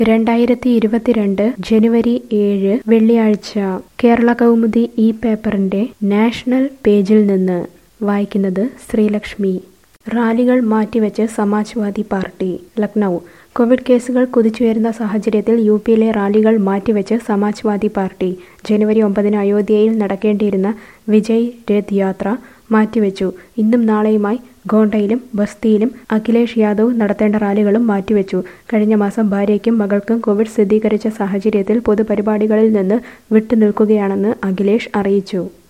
രണ്ടായിരത്തി ഇരുപത്തിരണ്ട് ജനുവരി ഏഴ് വെള്ളിയാഴ്ച കേരള കൗമുദി ഈ പേപ്പറിന്റെ നാഷണൽ പേജിൽ നിന്ന് വായിക്കുന്നത് ശ്രീലക്ഷ്മി റാലികൾ മാറ്റിവെച്ച് സമാജ്വാദി പാർട്ടി ലക്നൗ കോവിഡ് കേസുകൾ കുതിച്ചുയരുന്ന സാഹചര്യത്തിൽ യു പിയിലെ റാലികൾ മാറ്റിവെച്ച് സമാജ്വാദി പാർട്ടി ജനുവരി ഒമ്പതിന് അയോധ്യയിൽ നടക്കേണ്ടിയിരുന്ന വിജയ് രഥ് യാത്ര മാറ്റിവെച്ചു ഇന്നും നാളെയുമായി ഗോണ്ടയിലും ബസ്തിയിലും അഖിലേഷ് യാദവ് നടത്തേണ്ട റാലികളും മാറ്റിവെച്ചു കഴിഞ്ഞ മാസം ഭാര്യയ്ക്കും മകൾക്കും കോവിഡ് സ്ഥിരീകരിച്ച സാഹചര്യത്തിൽ പൊതുപരിപാടികളിൽ നിന്ന് വിട്ടുനിൽക്കുകയാണെന്ന് അഖിലേഷ് അറിയിച്ചു